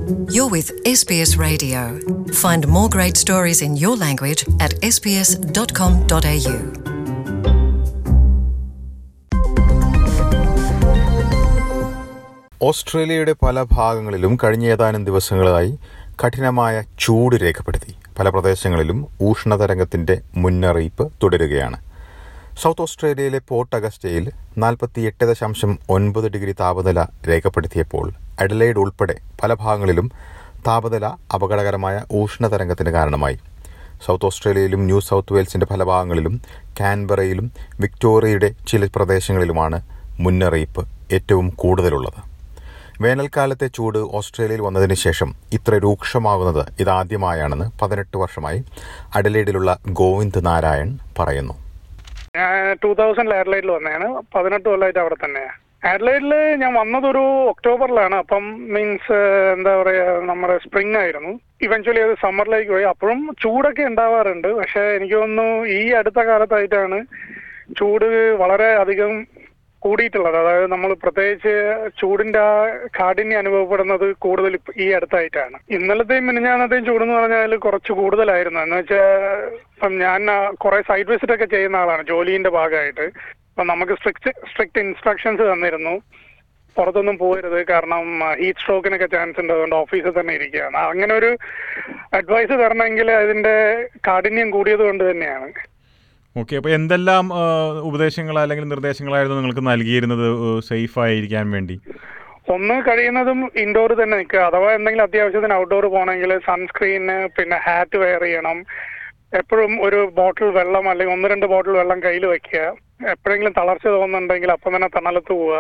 You're with SBS Radio. Find more great stories in your language at sbs.com.au. ഓസ്ട്രേലിയയുടെ പല ഭാഗങ്ങളിലും കഴിഞ്ഞ ഏതാനും ദിവസങ്ങളായി കഠിനമായ ചൂട് രേഖപ്പെടുത്തി പല പ്രദേശങ്ങളിലും ഉഷ്ണതരംഗത്തിന്റെ മുന്നറിയിപ്പ് തുടരുകയാണ് സൗത്ത് ഓസ്ട്രേലിയയിലെ പോർട്ട് അഗസ്റ്റയിൽ നാൽപ്പത്തിയെട്ട് ദശാംശം ഒൻപത് ഡിഗ്രി താപനില രേഖപ്പെടുത്തിയപ്പോൾ അഡലൈഡ് ഉൾപ്പെടെ പല ഭാഗങ്ങളിലും താപനില അപകടകരമായ ഉഷ്ണതരംഗത്തിന് കാരണമായി സൗത്ത് ഓസ്ട്രേലിയയിലും ന്യൂ സൗത്ത് വെയിൽസിന്റെ പല ഭാഗങ്ങളിലും കാൻബറയിലും വിക്ടോറിയയുടെ ചില പ്രദേശങ്ങളിലുമാണ് മുന്നറിയിപ്പ് ഏറ്റവും കൂടുതലുള്ളത് വേനൽക്കാലത്തെ ചൂട് ഓസ്ട്രേലിയയിൽ വന്നതിന് ശേഷം ഇത്ര രൂക്ഷമാകുന്നത് ഇതാദ്യമായാണെന്ന് പതിനെട്ട് വർഷമായി അഡലേഡിലുള്ള ഗോവിന്ദ് നാരായൺ പറയുന്നു ഞാൻ ടൂ തൗസൻഡിൽ ആഡ്ലൈഡിൽ വന്നതാണ് പതിനെട്ട് കൊല്ലമായിട്ട് അവിടെ തന്നെയാണ് ആഡ്ലൈഡിൽ ഞാൻ വന്നതൊരു ഒക്ടോബറിലാണ് അപ്പം മീൻസ് എന്താ പറയാ നമ്മുടെ സ്പ്രിംഗ് ആയിരുന്നു ഇവൻച്വലി അത് സമ്മറിലേക്ക് പോയി അപ്പോഴും ചൂടൊക്കെ ഉണ്ടാവാറുണ്ട് പക്ഷെ എനിക്ക് തോന്നുന്നു ഈ അടുത്ത കാലത്തായിട്ടാണ് ചൂട് വളരെ അധികം കൂടിയിട്ടുള്ളത് അതായത് നമ്മൾ പ്രത്യേകിച്ച് ചൂടിന്റെ ആ കാഠിന്യം അനുഭവപ്പെടുന്നത് കൂടുതൽ ഇപ്പ- ഈ അടുത്തായിട്ടാണ് ഇന്നലത്തെയും മിനിഞ്ഞാന്നത്തെയും ചൂടെന്ന് പറഞ്ഞാൽ കുറച്ച് കൂടുതലായിരുന്നു എന്ന് വെച്ചാൽ ഇപ്പം ഞാൻ ആ, കുറെ സൈറ്റ് വിസിറ്റ് ഒക്കെ ചെയ്യുന്ന ആളാണ് ജോലിന്റെ ഭാഗമായിട്ട് അപ്പം നമുക്ക് സ്ട്രിക്റ്റ് സ്ട്രിക്റ്റ് ഇൻസ്ട്രക്ഷൻസ് തന്നിരുന്നു പുറത്തൊന്നും പോകരുത് കാരണം ഹീറ്റ് സ്ട്രോക്കിനൊക്കെ ചാൻസ് ഉണ്ട് അതുകൊണ്ട് ഓഫീസിൽ തന്നെ ഇരിക്കുകയാണ് അങ്ങനെ ഒരു അഡ്വൈസ് തരണമെങ്കിൽ അതിന്റെ കാഠിന്യം കൂടിയത് കൊണ്ട് തന്നെയാണ് ഓക്കെ അപ്പോൾ എന്തെല്ലാം ആ, ഉപദേശങ്ങൾ അല്ലെങ്കിൽ നിർദ്ദേശങ്ങളായിരുന്നു നിങ്ങൾക്ക് നൽകിയിരുന്നത് സേഫ് ആയിരിക്കാൻ വേണ്ടി ഒന്ന് കഴിയുന്നതും ഇൻഡോർ തന്നെ നിൽക്കുക അഥവാ എന്തെങ്കിലും അത്യാവശ്യത്തിന് ഔട്ട്ഡോർ പോകണമെങ്കിൽ സൺസ്ക്രീന് പിന്നെ ഹാറ്റ് വെയർ ചെയ്യണം എപ്പോഴും ഒരു ബോട്ടിൽ വെള്ളം അല്ലെങ്കിൽ ഒന്ന് രണ്ട് ബോട്ടിൽ വെള്ളം കയ്യിൽ വെക്കുക എപ്പോഴെങ്കിലും തളർച്ച തോന്നുന്നുണ്ടെങ്കിൽ അപ്പം തന്നെ തണലത്ത് പോവുക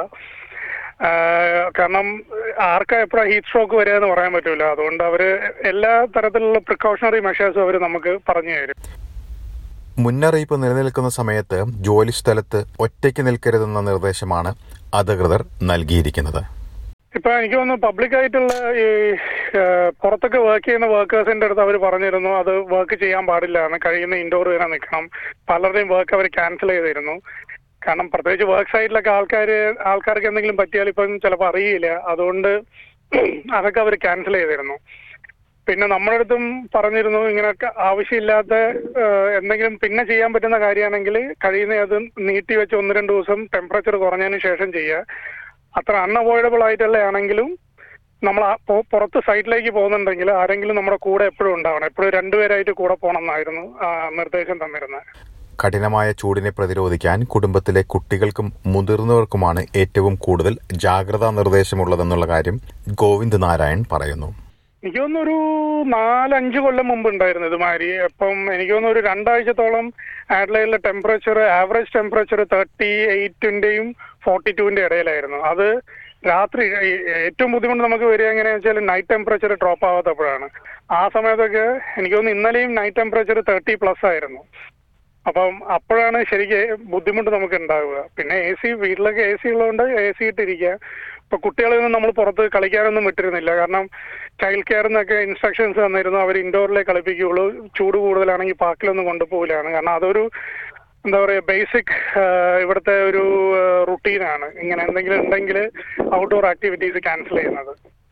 ആഹ് കാരണം ആർക്കാ എപ്പോഴാണ് ഹീറ്റ് സ്ട്രോക്ക് വരിക എന്ന് പറയാൻ പറ്റൂല അതുകൊണ്ട് അവര് എല്ലാ തരത്തിലുള്ള പ്രിക്കോഷണറി മെഷേഴ്സും അവർ നമുക്ക് പറഞ്ഞു തരും മുന്നറിയിപ്പ് നിലനിൽക്കുന്ന സമയത്ത് ജോലിസ്ഥലത്ത് ഒറ്റയ്ക്ക് നിൽക്കരുതെന്ന നിർദ്ദേശമാണ് അധികൃതർ നൽകിയിരിക്കുന്നത് ഇപ്പൊ എനിക്ക് തോന്നുന്നു പബ്ലിക് ആയിട്ടുള്ള ഈ ഏഹ്, പുറത്തൊക്കെ വർക്ക് ചെയ്യുന്ന വർക്കേഴ്സിന്റെ അടുത്ത് അവർ പറഞ്ഞിരുന്നു അത് വർക്ക് ചെയ്യാൻ പാടില്ല എന്ന് കഴിയുന്ന ഇൻഡോർ തന്നെ നിൽക്കണം പലരുടെയും വർക്ക് അവർ ക്യാൻസൽ ചെയ്തിരുന്നു കാരണം പ്രത്യേകിച്ച് വർക്ക് സൈറ്റിലൊക്കെ ആൾക്കാർ ആൾക്കാർക്ക് എന്തെങ്കിലും പറ്റിയാൽ ഇപ്പം ചിലപ്പോൾ അറിയില്ല അതുകൊണ്ട് അതൊക്കെ അവർ ക്യാൻസൽ ചെയ്തിരുന്നു പിന്നെ നമ്മുടെ അടുത്തും പറഞ്ഞിരുന്നു ഇങ്ങനെയൊക്കെ ആവശ്യമില്ലാത്ത ഏഹ്, എന്തെങ്കിലും പിന്നെ ചെയ്യാൻ പറ്റുന്ന കാര്യമാണെങ്കിൽ കഴിയുന്ന അത് നീട്ടി വെച്ച് ഒന്ന് രണ്ട് ദിവസം ടെമ്പറേച്ചർ കുറഞ്ഞതിന് ശേഷം ചെയ്യുക അത്ര അൺഅവോയ്ഡബിൾ ആയിട്ടുള്ള ആണെങ്കിലും നമ്മൾ ആ പൊ- പുറത്ത് സൈറ്റിലേക്ക് പോകുന്നുണ്ടെങ്കിൽ ആരെങ്കിലും നമ്മുടെ കൂടെ എപ്പോഴും ഉണ്ടാവണം എപ്പോഴും രണ്ടുപേരായിട്ട് കൂടെ പോകണം എന്നായിരുന്നു ആ, നിർദ്ദേശം തന്നിരുന്നത് കഠിനമായ ചൂടിനെ പ്രതിരോധിക്കാൻ കുടുംബത്തിലെ കുട്ടികൾക്കും മുതിർന്നവർക്കുമാണ് ഏറ്റവും കൂടുതൽ ജാഗ്രതാ നിർദ്ദേശമുള്ളതെന്നുള്ള കാര്യം ഗോവിന്ദ് നാരായൺ പറയുന്നു എനിക്ക് തോന്നുന്നു ഒരു നാലഞ്ച് കൊല്ലം മുമ്പ് ഉണ്ടായിരുന്നു ഇതുമാതിരി അപ്പം എനിക്ക് തോന്നുന്നു ഒരു രണ്ടാഴ്ചത്തോളം ആഡ്ലൈഡിലെ ടെമ്പറേച്ചർ ആവറേജ് ടെമ്പറേച്ചർ തേർട്ടി എയ്റ്റിന്റെയും ഫോർട്ടി ടുവിന്റെ ഇടയിലായിരുന്നു അത് രാത്രി ഈ- ഏറ്റവും ബുദ്ധിമുട്ട് നമുക്ക് വരിക എങ്ങനെയാണെന്ന് വെച്ചാൽ നൈറ്റ് ടെമ്പറേച്ചർ ഡ്രോപ്പ് ആവാത്തപ്പോഴാണ് ആ സമയത്തൊക്കെ എനിക്ക് തോന്നുന്നു ഇന്നലെയും നൈറ്റ് ടെമ്പറേച്ചർ തേർട്ടി പ്ലസ് ആയിരുന്നു അപ്പം അപ്പോഴാണ് ശരിക്കും ബുദ്ധിമുട്ട് നമുക്ക് ഉണ്ടാവുക പിന്നെ എ സി വീട്ടിലൊക്കെ എ സി ഉള്ളതുകൊണ്ട് എ സി ഇട്ടിരിക്കുക ഇപ്പൊ കുട്ടികളെയൊന്നും നമ്മൾ പുറത്ത് കളിക്കാനൊന്നും വിട്ടിരുന്നില്ല കാരണം ചൈൽഡ് കെയർ എന്നൊക്കെ ഇൻസ്ട്രക്ഷൻസ് തന്നിരുന്നു അവർ ഇൻഡോറിലേ കളിപ്പിക്കുകയുള്ളൂ ചൂട് കൂടുതലാണെങ്കിൽ പാർക്കിലൊന്നും കൊണ്ടുപോകില്ലാണ് കാരണം അതൊരു എന്താ പറയുക ബേസിക് ഇവിടുത്തെ ഒരു റുട്ടീനാണ് ഇങ്ങനെ എന്തെങ്കിലും ഉണ്ടെങ്കിൽ ഔട്ട്ഡോർ ആക്ടിവിറ്റീസ് ക്യാൻസൽ ചെയ്യുന്നത്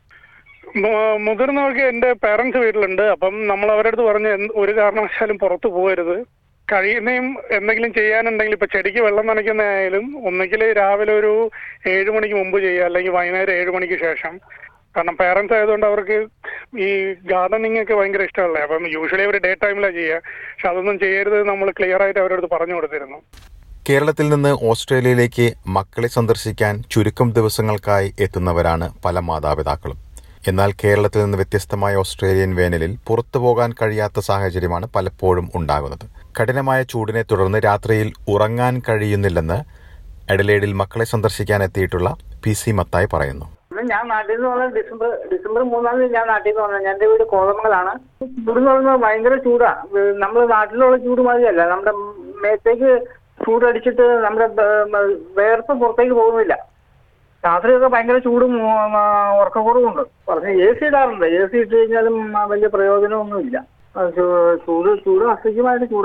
മു- മുതിർന്നവർക്ക് എന്റെ പേരൻസ് വീട്ടിലുണ്ട് അപ്പം നമ്മൾ അവരുടെ അടുത്ത് പറഞ്ഞ് എന്ത് ഒരു കാരണവശാലും പുറത്തു പോകരുത് കഴിയുന്നതും എന്തെങ്കിലും ചെയ്യാനുണ്ടെങ്കിൽ ഇപ്പൊ ചെടിക്ക് വെള്ളം നനയ്ക്കുന്നതായാലും ഒന്നുകിൽ രാവിലെ ഒരു ഏഴ് മണിക്ക് മുമ്പ് ചെയ്യുക അല്ലെങ്കിൽ വൈകുന്നേരം ഏഴ് മണിക്ക് ശേഷം കാരണം പേരൻസ് ആയതുകൊണ്ട് അവർക്ക് ഈ ഗാർഡനിങ് ഒക്കെ ഭയങ്കര ഇഷ്ടമല്ലേ അപ്പം യൂഷ്വലി അവർ ഡേ ടൈമിലാണ് ചെയ്യുക പക്ഷെ അതൊന്നും ചെയ്യരുത് നമ്മൾ ക്ലിയർ ആയിട്ട് അവരുടെ അടുത്ത് പറഞ്ഞു കൊടുത്തിരുന്നു കേരളത്തിൽ നിന്ന് ഓസ്ട്രേലിയയിലേക്ക് മക്കളെ സന്ദർശിക്കാൻ ചുരുക്കം ദിവസങ്ങൾക്കായി എത്തുന്നവരാണ് പല മാതാപിതാക്കളും എന്നാൽ കേരളത്തിൽ നിന്ന് വ്യത്യസ്തമായ ഓസ്ട്രേലിയൻ വേനലിൽ പുറത്തു പോകാൻ കഴിയാത്ത സാഹചര്യമാണ് പലപ്പോഴും ഉണ്ടാകുന്നത് കഠിനമായ ചൂടിനെ തുടർന്ന് രാത്രിയിൽ ഉറങ്ങാൻ കഴിയുന്നില്ലെന്ന് എഡലേഡിൽ മക്കളെ സന്ദർശിക്കാൻ എത്തിയിട്ടുള്ള പി സി മത്തായി പറയുന്നു ഇന്ന് ഞാൻ നാട്ടിൽ നിന്ന് വന്നത് ഡിസംബർ ഡിസംബർ മൂന്നാം തീയതി ഞാൻ നാട്ടിൽ നിന്ന് വന്നത് എൻ്റെ വീട് കോതമംഗലാണ് ചൂട് എന്ന് പറയുന്നത് ഭയങ്കര ചൂടാ നമ്മൾ നാട്ടിലുള്ള ചൂട് മാതിരിയല്ല നമ്മുടെ മേത്തേക്ക് ചൂടടിച്ചിട്ട് നമ്മുടെ ബ- വേർപ്പ് പുറത്തേക്ക് പോകുന്നില്ല രാത്രിയൊക്കെ ഭയങ്കര ചൂടും ഉം, ആ, ഉറക്കക്കുറവുണ്ട് പറഞ്ഞ് എ സി ഇടാറുണ്ട് എ സി ഇട്ട് കഴിഞ്ഞാലും ആ, വലിയ പ്രയോജനമൊന്നുമില്ല ആ, ചൂ- ചൂട് ചൂട് അസഹ്യമായിട്ട് ചൂടാ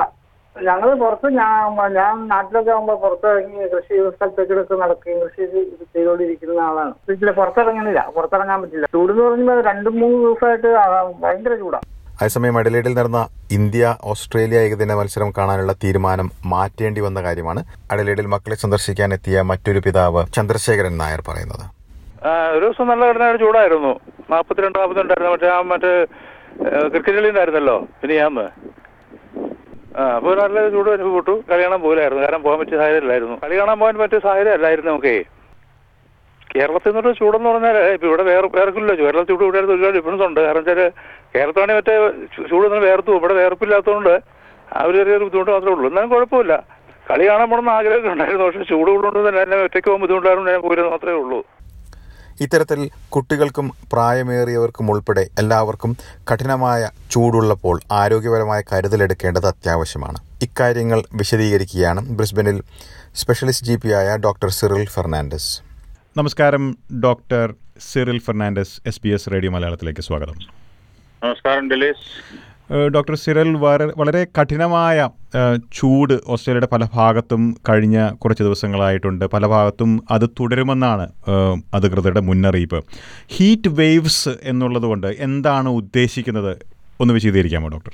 ഞങ്ങൾ പുറത്ത് ഞാൻ ഞാൻ നാട്ടിലൊക്കെ ആകുമ്പോൾ പുറത്തിറങ്ങി കൃഷി സ്ഥലത്തേക്കൊക്കെ നടക്കുകയും കൃഷി ചെയ്ത് ചെയ്തുകൊണ്ടിരിക്കുന്ന ആളാണ് വീട്ടില് പുറത്തിറങ്ങുന്നില്ല പുറത്തിറങ്ങാൻ പറ്റില്ല ചൂടെന്ന് പറയുമ്പോൾ രണ്ടു മൂന്ന് ദിവസമായിട്ട് ആ, ഭയങ്കര ചൂടാണ് അതേസമയം അഡലേഡിൽ നടന്ന ഇന്ത്യ ഓസ്ട്രേലിയ ഏകദിന മത്സരം കാണാനുള്ള തീരുമാനം മാറ്റേണ്ടി വന്ന കാര്യമാണ് അഡലേഡിൽ മക്കളെ സന്ദർശിക്കാൻ എത്തിയ മറ്റൊരു പിതാവ് ചന്ദ്രശേഖരൻ നായർ പറയുന്നത് ആ, ഒരു ദിവസം നല്ല കിടന്ന ചൂടായിരുന്നു നാൽപ്പത്തിരണ്ട് നാൽപ്പത്തിരണ്ടായിരുന്നു മറ്റേ ആ മറ്റേ ക്രിക്കറ്റ് കളി ഉണ്ടായിരുന്നല്ലോ പിന്നെ ഞാൻ ആ അപ്പോൾ നല്ല ചൂട് അനുഭവപ്പെട്ടു കളി കാണാൻ പോലായിരുന്നു കാരണം പോകാൻ പറ്റിയ സാഹചര്യം അല്ലായിരുന്നു കളി കാണാൻ പോകാൻ പറ്റിയ സാഹചര്യം അല്ലായിരുന്നു നമുക്കേ കേരളത്തിൽ നിന്നൊരു ചൂടെന്ന് പറഞ്ഞാൽ ഇപ്പം ഇവിടെ വേറെ വേർക്കില്ല കേരളത്തിൽ ചൂട് ഇവിടെ ഒരുപാട് ഡിഫറൻസ് ഉണ്ട് കാരണം വെച്ചാൽ കേരളത്താണെങ്കിൽ മറ്റേ ചൂ- ചൂട് നിന്ന് വേർത്തു ഇവിടെ വേർപ്പില്ലാത്തതുകൊണ്ട് ആ ഒരു ചെറിയൊരു ബുദ്ധിമുട്ട് മാത്രമേ ഉള്ളൂ എന്നാലും കുഴപ്പമില്ല കളി കാണാൻ പോകണമെന്ന് ആഗ്രഹമൊക്കെ ഉണ്ടായിരുന്നു പക്ഷേ ചൂട് കൂടുതലുണ്ട് തന്നെ എന്നെ ഒറ്റയ്ക്ക് പോകാൻ ബുദ്ധിമുട്ടായിരുന്നു ഞാൻ പോരുന്നത് മാത്രമേ ഉള്ളൂ ഇത്തരത്തിൽ കുട്ടികൾക്കും പ്രായമേറിയവർക്കും ഉൾപ്പെടെ എല്ലാവർക്കും കഠിനമായ ചൂടുള്ളപ്പോൾ ആരോഗ്യപരമായ കരുതലെടുക്കേണ്ടത് അത്യാവശ്യമാണ് ഇക്കാര്യങ്ങൾ വിശദീകരിക്കുകയാണ് ബ്രിസ്ബനിൽ സ്പെഷ്യലിസ്റ്റ് ജി പി ആയ ഡോക്ടർ സിറിൽ ഫെർണാണ്ടസ് നമസ്കാരം doctor Cyril Fernandez S B S radio മലയാളത്തിലേക്ക് സ്വാഗതം നമസ്കാരം ഡെലീസ് ഏഹ് ഡോക്ടർ സിറിൽ വളരെ വളരെ കഠിനമായ ഏഹ് ചൂട് ഓസ്ട്രേലിയയുടെ പല ഭാഗത്തും കഴിഞ്ഞ കുറച്ച് ദിവസങ്ങളായിട്ടുണ്ട് പല ഭാഗത്തും അത് തുടരുമെന്നാണ് ഏഹ് അധികൃതരുടെ മുന്നറിയിപ്പ് ഹീറ്റ് വേവ്സ് എന്നുള്ളത് കൊണ്ട് എന്താണ് ഉദ്ദേശിക്കുന്നത് ഒന്ന് വിശദീകരിക്കാമോ ഡോക്ടർ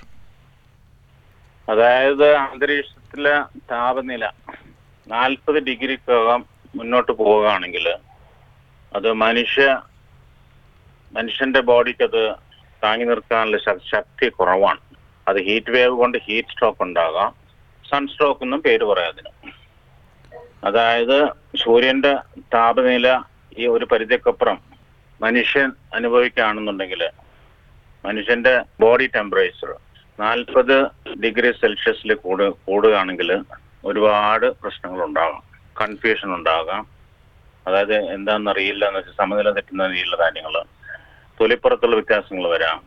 അതായത് അന്തരീക്ഷത്തിലെ താപനില നാൽപ്പത് ഡിഗ്രിക്കകം മുന്നോട്ട് പോവുകയാണെങ്കിൽ അത് മനുഷ്യ മനുഷ്യന്റെ ബോഡിക്ക് അത് താങ്ങി നിർത്താനുള്ള ശ- ശക്തി കുറവാണ് അത് ഹീറ്റ് വേവ് കൊണ്ട് ഹീറ്റ് സ്ട്രോക്ക് ഉണ്ടാകാം സൺസ്ട്രോക്ക് എന്നും പേര് പറയാം അതിന് അതായത് സൂര്യന്റെ താപനില ഈ ഒരു പരിധിക്കപ്പുറം മനുഷ്യൻ അനുഭവിക്കുകയാണെന്നുണ്ടെങ്കിൽ മനുഷ്യന്റെ ബോഡി ടെമ്പറേച്ചർ നാൽപ്പത് ഡിഗ്രി സെൽഷ്യസിൽ കൂട് കൂടുകയാണെങ്കിൽ ഒരുപാട് പ്രശ്നങ്ങൾ ഉണ്ടാകാം കൺഫ്യൂഷൻ ഉണ്ടാകാം അതായത് എന്താണെന്ന് അറിയില്ല എന്ന് വെച്ചാൽ സമനില തെറ്റുന്ന രീതിയിലുള്ള കാര്യങ്ങൾ തൊലിപ്പുറത്തുള്ള വ്യത്യാസങ്ങൾ വരാം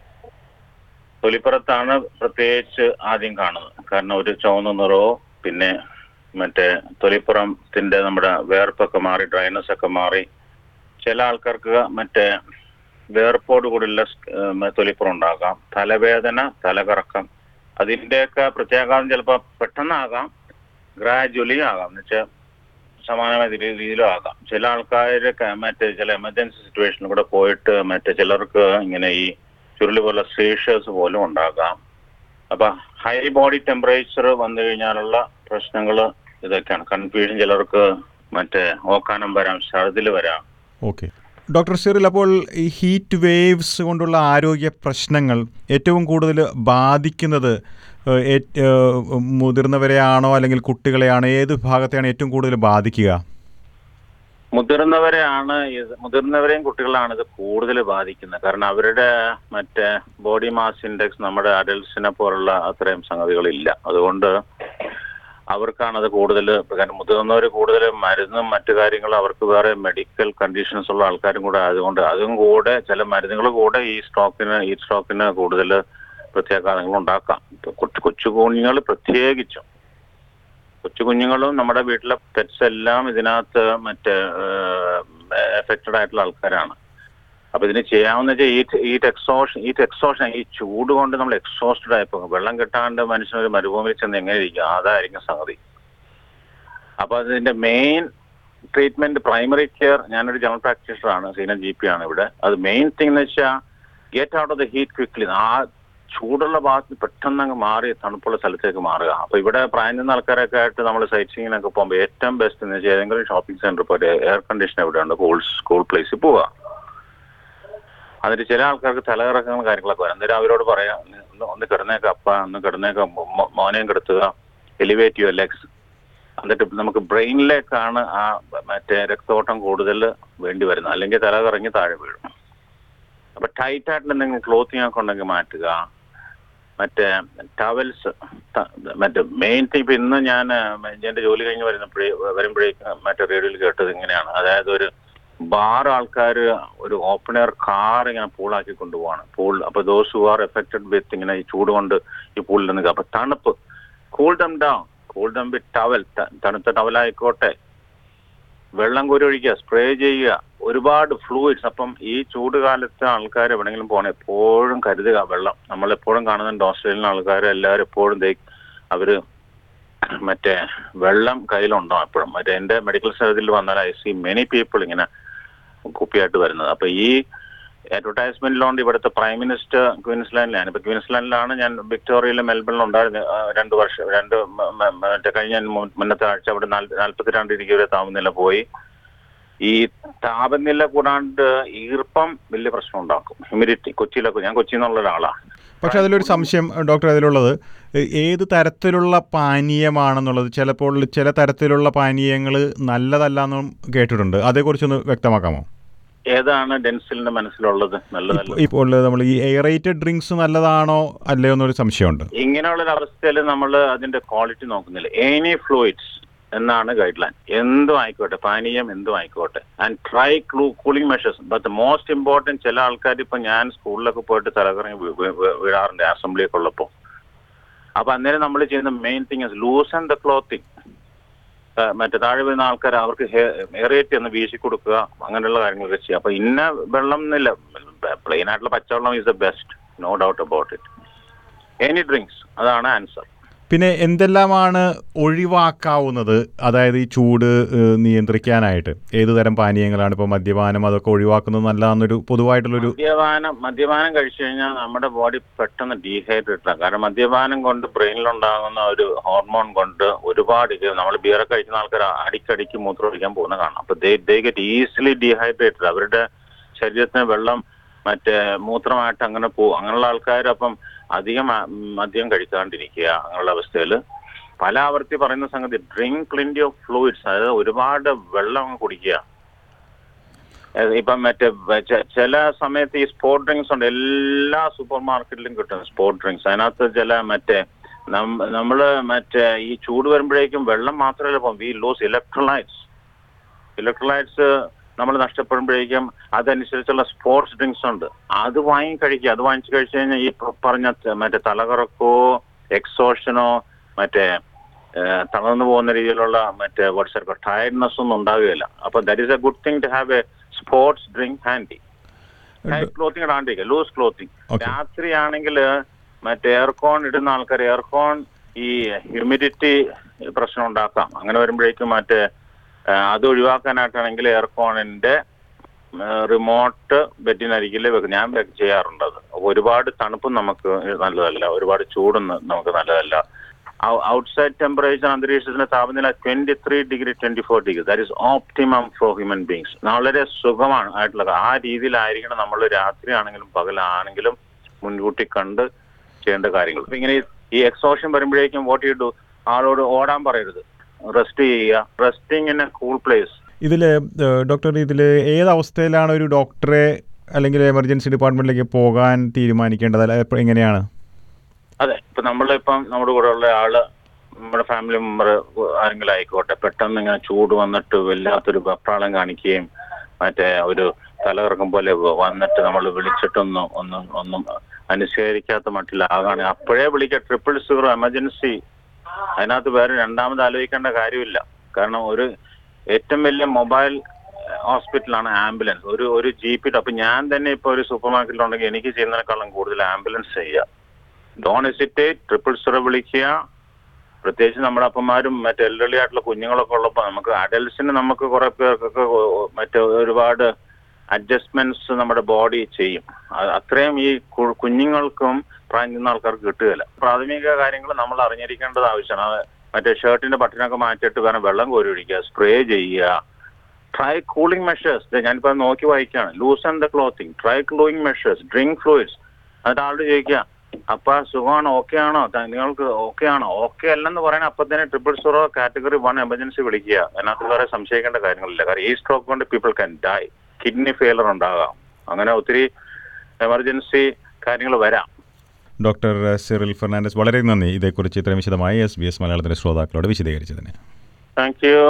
തൊലിപ്പുറത്താണ് പ്രത്യേകിച്ച് ആദ്യം കാണുന്നത് കാരണം ഒരു ചുവന്ന നിറവോ പിന്നെ മറ്റേ തൊലിപ്പുറത്തിന്റെ നമ്മുടെ വേർപ്പൊക്കെ മാറി ഡ്രൈനസ് ഒക്കെ മാറി ചില ആൾക്കാർക്ക് മറ്റേ വേർപ്പോട് കൂടിയുള്ള തൊലിപ്പുറം ഉണ്ടാകാം തലവേദന തലകറക്കം അതിന്റെയൊക്കെ പ്രത്യാഘാതം ചിലപ്പോൾ പെട്ടെന്നാകാം ഗ്രാജുവലി ആകാം എന്ന് വെച്ചാൽ സമാനമായ രീതി- രീതിയിലും ആകാം ചില ആൾക്കാരൊക്കെ മറ്റേ ചില എമർജൻസി സിറ്റുവേഷനിൽ കൂടെ പോയിട്ട് മറ്റേ ചിലർക്ക് ഇങ്ങനെ ഈ ചുരുളി പോലെ സീഷേഴ്സ് പോലും ഉണ്ടാകാം അപ്പൊ ഹൈ ബോഡി ടെമ്പറേച്ചർ വന്നു കഴിഞ്ഞാലുള്ള പ്രശ്നങ്ങൾ ഇതൊക്കെയാണ് കൺഫ്യൂഷൻ ചിലർക്ക് മറ്റേ ഓക്കാനം വരാം ഛർദിൽ വരാം ഓക്കെ ഡോക്ടർ സിറിൽ അപ്പോൾ ഈ ഹീറ്റ് വേവ്സ് കൊണ്ടുള്ള ആരോഗ്യ പ്രശ്നങ്ങൾ ഏറ്റവും കൂടുതൽ ബാധിക്കുന്നത് ഏഹ്, ഏറ്റ്- ഏഹ്, മുതിർന്നവരെയാണോ അല്ലെങ്കിൽ കുട്ടികളെയാണോ ഏത് വിഭാഗത്തെയാണ് ഏറ്റവും കൂടുതൽ ബാധിക്കുക മുതിർന്നവരെയാണ് ഇത് മുതിർന്നവരെയും കുട്ടികളാണ് ഇത് കൂടുതൽ ബാധിക്കുന്നത് കാരണം അവരുടെ മറ്റേ ബോഡി മാസ് ഇൻഡെക്സ് നമ്മുടെ അഡൽസിനെ പോലുള്ള അത്രയും സംഗതികളില്ല അതുകൊണ്ട് അവർക്കാണ് അത് കൂടുതൽ കാരണം മുതിർന്നവർ കൂടുതൽ മരുന്നും മറ്റു കാര്യങ്ങളും അവർക്ക് വേറെ മെഡിക്കൽ കണ്ടീഷൻസ് ഉള്ള ആൾക്കാരും കൂടെ അതുകൊണ്ട് അതും കൂടെ ചില മരുന്നുകൾ കൂടെ ഈ സ്ട്രോക്കിന് ഈ സ്ട്രോക്കിന് കൂടുതൽ പ്രത്യാഘാതങ്ങൾ ഉണ്ടാക്കാം ഇപ്പൊ കൊച്ചു കൊച്ചു കുഞ്ഞുങ്ങൾ പ്രത്യേകിച്ചും കൊച്ചു കുഞ്ഞുങ്ങളും നമ്മുടെ വീട്ടിലെ പെറ്റ്സ് എല്ലാം ഇതിനകത്ത് മറ്റേ എഫക്റ്റഡ് ആയിട്ടുള്ള ആൾക്കാരാണ് അപ്പൊ ഇതിന് ചെയ്യാവുന്ന വെച്ചാൽ ഈ ഈ എക്സോഷൻ ഈ എക്സോഷൻ ഈ ചൂട് കൊണ്ട് നമ്മൾ എക്സോസ്റ്റഡ് ആയിപ്പോ വെള്ളം കിട്ടാണ്ട് മനുഷ്യനൊരു മരുഭൂമിയിൽ ചെന്ന് എങ്ങനെ ഇരിക്കും അതായിരിക്കും സംഗതി അപ്പൊ അതിന്റെ മെയിൻ ട്രീറ്റ്മെന്റ് പ്രൈമറി കെയർ ഞാനൊരു ജനറൽ പ്രാക്ടീഷണർ ആണ് സീനിയർ ജി പി ആണ് ഇവിടെ അത് മെയിൻ തിങ് എന്ന് വെച്ചാൽ get out of the heat quickly ആ ചൂടുള്ള ഭാഗത്ത് പെട്ടെന്ന് അങ്ങ് മാറി തണുപ്പുള്ള സ്ഥലത്തേക്ക് മാറുക അപ്പൊ ഇവിടെ പ്രായം ചെന്ന ആൾക്കാരൊക്കെ ആയിട്ട് നമ്മൾ സൈറ്റ് സീയിങ്ങിനൊക്കെ പോകുമ്പോൾ ഏറ്റവും ബെസ്റ്റ് എന്ന് വെച്ചാൽ ഏതെങ്കിലും ഷോപ്പിംഗ് സെന്റർ ഇപ്പോൾ എയർ കണ്ടീഷൻ എവിടെ ഉണ്ട് കൂൾ സ്കൂൾ പ്ലേസിൽ പോവുക അതിന് ചില ആൾക്കാർക്ക് തലകറക്കങ്ങളും കാര്യങ്ങളൊക്കെ വരും അന്നേരം അവരോട് പറയാം ഒന്ന് ഒന്ന് കിടന്നേക്ക അപ്പ ഒന്ന് കിടന്നേക്ക മോ- മോനെയും കിടത്തുക എലിവേറ്റ് യുവർ ലെഗ്സ് എന്നിട്ട് നമുക്ക് ബ്രെയിനിലേക്കാണ് ആ മറ്റേ രക്തോട്ടം കൂടുതൽ വേണ്ടി വരുന്നത് അല്ലെങ്കിൽ തല കറങ്ങി താഴെ വീഴും അപ്പൊ ടൈറ്റ് ആയിട്ടുള്ള എന്തെങ്കിലും ക്ലോത്തിങ് ഒക്കെ ഉണ്ടെങ്കിൽ മാറ്റുക മറ്റേ ടവൽസ് മറ്റേ മെയിൻ തിങ് ഇപ്പൊ ഇന്ന് ഞാൻ എന്റെ ജോലി കഴിഞ്ഞ് വരുന്നപ്പോഴേ വരുമ്പോഴേക്ക് മറ്റേ റേഡിയോയിൽ കേട്ടത് ഇങ്ങനെയാണ് അതായത് ഒരു ബാർ ആൾക്കാർ ഒരു ഓപ്പൺ എയർ കാർ ഇങ്ങനെ പൂളാക്കി കൊണ്ടുപോവാണ് പൂൾ അപ്പൊ those who are affected with ഇങ്ങനെ ഈ ചൂട് കൊണ്ട് ഈ പൂളിൽ നിൽക്കുക അപ്പൊ തണുപ്പ് cool them down cool them with towel തണുത്ത ടവലായിക്കോട്ടെ വെള്ളം കോരി ഒഴിക്കുക സ്പ്രേ ചെയ്യുക ഒരുപാട് ഫ്ലൂയിഡ്സ് അപ്പം ഈ ചൂട് കാലത്ത് ആൾക്കാർ എവിടെയെങ്കിലും പോകണം എപ്പോഴും കരുതുക വെള്ളം നമ്മൾ എപ്പോഴും കാണുന്നുണ്ട് ഓസ്ട്രേലിയൻ ആൾക്കാർ എല്ലാവരും എപ്പോഴും ദേ അവര് മറ്റേ വെള്ളം കയ്യിലുണ്ടോ എപ്പോഴും മറ്റേ എന്റെ മെഡിക്കൽ സർവീസിൽ വന്നാൽ ഐ സി മെനി പീപ്പിൾ ഇങ്ങനെ കുപ്പിയായിട്ട് വരുന്നത് അപ്പൊ ഈ അഡ്വർടൈസ്മെന്റിലുണ്ട് ഇവിടുത്തെ പ്രൈം മിനിസ്റ്റർ ക്വീൻസ്ലാൻഡിലാണ് ഇപ്പൊ ക്വീൻസ്ലാൻഡിലാണ് ഞാൻ വിക്ടോറിയയിലും മെൽബണിലും ഉണ്ടായിരുന്നു ആ, രണ്ട് വർഷം രണ്ട് മ- മ- മറ്റേ കഴിഞ്ഞ മു- മുന്നത്തെ ആഴ്ച അവിടെ നാൽപ്പത്തിരണ്ട് ഡിഗ്രി വരെ താപനില പോയി ഈ താപനില കൂടാണ്ട് ഈർപ്പം വലിയ പ്രശ്നം ഉണ്ടാക്കും ഹ്യൂമിഡിറ്റി കൊച്ചിയിലൊക്കെ ഞാൻ കൊച്ചിയിൽ നിന്നുള്ള ഒരാളാണ് പക്ഷെ അതിലൊരു സംശയം ഡോക്ടർ അതിലുള്ളത് ഏ- ഏത് തരത്തിലുള്ള പാനീയമാണെന്നുള്ളത് ചിലപ്പോൾ ചില തരത്തിലുള്ള പാനീയങ്ങൾ നല്ലതല്ല എന്നും കേട്ടിട്ടുണ്ട് അതേക്കുറിച്ചൊന്ന് വ്യക്തമാക്കാമോ ഏതാണ് ഡെൻസിലിന്റെ മനസ്സിലുള്ളത് നല്ലതല്ല ഇപ്പോൾ നമ്മൾ ഈ എയറേറ്റഡ് ഡ്രിങ്ക്സ് നല്ലതാണോ അല്ലയോ എന്നൊരു സംശയമുണ്ട് ഇങ്ങനെയുള്ള ഒരു അവസ്ഥയിൽ നമ്മൾ അതിന്റെ ക്വാളിറ്റി നോക്കുന്നില്ല എനി ഫ്ലൂയിഡ്സ് എന്നാണ് ഗൈഡ് ലൈൻ എന്തും ആയിക്കോട്ടെ പാനീയം എന്തും ആയിക്കോട്ടെ and try clue cooling measures but most important ചില ആൾക്കാർ ഇപ്പൊ ഞാൻ സ്കൂളിലൊക്കെ പോയിട്ട് തലകറങ്ങി വീ- വീ- വീ- വീഴാറുണ്ട് അസംബ്ലി ഒക്കെ ഉള്ളപ്പോൾ അപ്പൊ അന്നേരം നമ്മൾ ചെയ്യുന്ന main thing loosen the clothing മറ്റേ താഴെ വീഴുന്ന ആൾക്കാർ അവർക്ക് എയറേറ്റ് ഒന്ന് വീശി കൊടുക്കുക അങ്ങനെയുള്ള കാര്യങ്ങളൊക്കെ ചെയ്യുക അപ്പൊ ഇന്ന വെള്ളം എന്നില്ല പ്ലെയിൻ ആയിട്ടുള്ള പച്ചവെള്ളം is the best no doubt about it any drinks അതാണ് ആൻസർ പിന്നെ എന്തെല്ലാമാണ് ഒഴിവാക്കാവുന്നത് അതായത് ഈ ചൂട് ഏഹ്, നിയന്ത്രിക്കാനായിട്ട് ഏത് തരം പാനീയങ്ങളാണ് ഇപ്പോൾ മദ്യപാനം അതൊക്കെ ഒഴിവാക്കുന്നത് നല്ലതാണെന്നൊരു പൊതുവായിട്ടുള്ളൊരു മദ്യപാനം മദ്യപാനം കഴിച്ചു കഴിഞ്ഞാൽ നമ്മുടെ ബോഡി പെട്ടെന്ന് ഡീഹൈഡ്രേറ്റ് ആകും കാരണം മദ്യപാനം കൊണ്ട് ബ്രെയിനിലുണ്ടാകുന്ന ഒരു ഹോർമോൺ കൊണ്ട് ഒരുപാട് നമ്മൾ ബിയറൊക്കെ കഴിക്കുന്ന ആൾക്കാർ അടിക്കടിക്ക് മൂത്രം ഒഴിക്കാൻ പോകുന്ന കാണാം അപ്പൊ they they get easily dehydrated അവരുടെ ശരീരത്തിന് വെള്ളം മറ്റേ മൂത്രമായിട്ട് അങ്ങനെ പോകും അങ്ങനെയുള്ള ആൾക്കാർ അപ്പം അധികം മ- മദ്യം കഴിക്കാണ്ടിരിക്കുക അങ്ങനെയുള്ള അവസ്ഥയിൽ പല ആവർത്തി പറയുന്ന സംഗതി ഡ്രിങ്ക് പ്ലിൻറ്റി ഓഫ് ഫ്ലൂയിഡ്സ് അതായത് ഒരുപാട് വെള്ളം അങ്ങ് കുടിക്കുക ഏഹ് ഇപ്പം മറ്റേ വ- ചെ- ചില സമയത്ത് ഈ സ്പോർട്ട് ഡ്രിങ്ക്സ് ഉണ്ട് എല്ലാ സൂപ്പർ മാർക്കറ്റിലും കിട്ടും സ്പോർട്ട് ഡ്രിങ്ക്സ് അതിനകത്ത് ചില മറ്റേ നം- നമ്മള് മറ്റേ ഈ ചൂട് വരുമ്പോഴേക്കും വെള്ളം മാത്രമല്ല ഇപ്പം വി ലൂസ് ഇലക്ട്രോലൈറ്റ്സ് ഇലക്ട്രോലൈറ്റ്സ് നമ്മൾ നഷ്ടപ്പെടുമ്പോഴേക്കും അതനുസരിച്ചുള്ള സ്പോർട്സ് ഡ്രിങ്ക്സ് ഉണ്ട് അത് വാങ്ങി കഴിക്കുക അത് വാങ്ങിച്ച് കഴിച്ചു കഴിഞ്ഞാൽ ഈ പ- പറഞ്ഞ ത- മറ്റേ തലകറക്കോ എക്സോഷനോ മറ്റേ ഏഹ്, തളർന്നു പോകുന്ന രീതിയിലുള്ള മറ്റേ വാട്സ്ആപ്പ് ടയർഡ്നെസ് ഒന്നും ഉണ്ടാവുകയില്ല അപ്പൊ that is a good thing to have a sports drink handy tight clothing ഇടാണ്ടിരിക്കുക ലൂസ് ക്ലോത്തിങ് Okay. രാത്രിയാണെങ്കിൽ മറ്റേ എയർകോൺ ഇടുന്ന ആൾക്കാർ എയർകോൺ ഈ ഹ്യൂമിഡിറ്റി പ്രശ്നം ഉണ്ടാക്കാം അങ്ങനെ വരുമ്പോഴേക്കും മറ്റേ ആ, അത് ഒഴിവാക്കാനായിട്ടാണെങ്കിൽ എയർകോണിന്റെ റിമോട്ട് ബെഡിനരികിൽ വെക്കും ഞാൻ വെക്ക് ചെയ്യാറുണ്ട് അത് അപ്പൊ ഒരുപാട് തണുപ്പും നമുക്ക് നല്ലതല്ല ഒരുപാട് ചൂടും ന- നമുക്ക് നല്ലതല്ല ഔട്ട്സൈഡ് ടെമ്പറേച്ചർ അന്തരീക്ഷത്തിന്റെ താപനില twenty three degree twenty four degree that is optimum for human beings വളരെ സുഖമാണ് ആയിട്ടുള്ളത് ആ രീതിയിലായിരിക്കണം നമ്മൾ രാത്രിയാണെങ്കിലും പകലാണെങ്കിലും മുൻകൂട്ടി കണ്ട് ചെയ്യേണ്ട കാര്യങ്ങൾ അപ്പൊ ഇങ്ങനെ ഈ എക്സോഷൻ വരുമ്പോഴേക്കും വോട്ട് ചെയ്തു ആളോട് ഓടാൻ പറയരുത് റെസ്റ്റ് ചെയ്യുക resting in a cool place ഇതിൽ ഡോക്ടർ ഇതിൽ ഏത് അവസ്ഥയിലാണ് ഒരു ഡോക്ടറെ അല്ലെങ്കിൽ എമർജൻസി ഡിപ്പാർട്ട്മെന്റിലേക്ക് പോകാൻ തീരുമാനിക്കേണ്ടത് അല്ല എപ്പ- എങ്ങനെയാണ് അതെ ഇപ്പൊ നമ്മളിപ്പം നമ്മുടെ കൂടെ ഉള്ള ആള് നമ്മുടെ ഫാമിലി മെമ്പർ ആരെങ്കിലും ആയിക്കോട്ടെ പെട്ടെന്ന് ഇങ്ങനെ ചൂട് വന്നിട്ട് വല്ലാത്തൊരു വെപ്രാളം കാണിക്കുകയും മറ്റേ ഒരു തലകറക്കം പോലെ വ- വന്നിട്ട് നമ്മൾ വിളിച്ചിട്ടൊന്നും ഒന്നും ഒന്നും അനുസരിക്കാത്ത മട്ടിലാകാണ് അപ്പോഴേ വിളിക്കുക ട്രിപ്പിൾ സീറോ എമർജൻസി അതിനകത്ത് വേറെ രണ്ടാമത് ആലോചിക്കേണ്ട കാര്യമില്ല കാരണം ഒരു ഏറ്റവും വലിയ മൊബൈൽ ഹോസ്പിറ്റലാണ് ആംബുലൻസ് ഒരു ഒരു ജി പി അപ്പൊ ഞാൻ തന്നെ ഇപ്പൊ ഒരു സൂപ്പർ മാർക്കറ്റിലുണ്ടെങ്കിൽ എനിക്ക് ചെയ്യുന്നതിനേക്കാളും കൂടുതൽ ആംബുലൻസ് ചെയ്യുക ഡോൺ ഹെസിറ്റേറ്റ് ട്രിപ്പിൾ സീറോ വിളിക്കുക പ്രത്യേകിച്ച് നമ്മുടെ അപ്പന്മാരും മറ്റേ എൽഡർലി ആയിട്ടുള്ള കുഞ്ഞുങ്ങളൊക്കെ ഉള്ളപ്പോൾ നമുക്ക് അഡൽസിന് നമുക്ക് കുറെ പേർക്കൊക്കെ മറ്റേ ഒരുപാട് അഡ്ജസ്റ്റ്മെന്റ്സ് നമ്മുടെ ബോഡി ചെയ്യും അ- അത്രയും ഈ കു- കുഞ്ഞുങ്ങൾക്കും പ്രായം ചെന്ന ആൾക്കാർക്ക് കിട്ടുകയില്ല പ്രാഥമിക കാര്യങ്ങൾ നമ്മൾ അറിഞ്ഞിരിക്കേണ്ടത് ആവശ്യമാണ് അത് മറ്റേ ഷർട്ടിന്റെ ബട്ടനൊക്കെ മാറ്റിയിട്ട് വേണം വെള്ളം കോരി ഒഴിക്കുക സ്പ്രേ ചെയ്യുക ട്രൈ കൂളിംഗ് മെഷേഴ്സ് ഞാനിപ്പോ അത് നോക്കി വായിക്കുകയാണ് loosen the clothing try cooling measures drink fluids എന്നിട്ട് ആളോട് ചോദിക്കുക അപ്പ സുഖമാണോ ഓക്കെ ആണോ ത- നിങ്ങൾക്ക് ഓക്കെ ആണോ ഓക്കെ അല്ലെന്ന് പറയാൻ അപ്പൊ തന്നെ triple zero category one emergency വിളിക്കുക അതിനകത്ത് വേറെ സംശയിക്കേണ്ട കാര്യങ്ങളില്ല കാരണം ഈ സ്ട്രോക്ക് കൊണ്ട് people can die kidney failure ഉണ്ടാകാം അങ്ങനെ ഒത്തിരി എമർജൻസി കാര്യങ്ങൾ വരാം ഡോക്ടർ സിറിൽ ഫെർണാണ്ടസ് വളരെ നന്ദി ഇതേക്കുറിച്ച് ഇത്രയും വിശദമായി എസ് ബി എസ് മലയാളത്തിലെ ശ്രോതാക്കളോട് വിശദീകരിച്ചതിന് thank you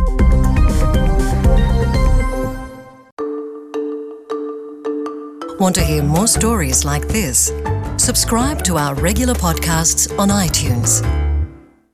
Want to hear more stories like this? Subscribe to our regular podcasts on iTunes.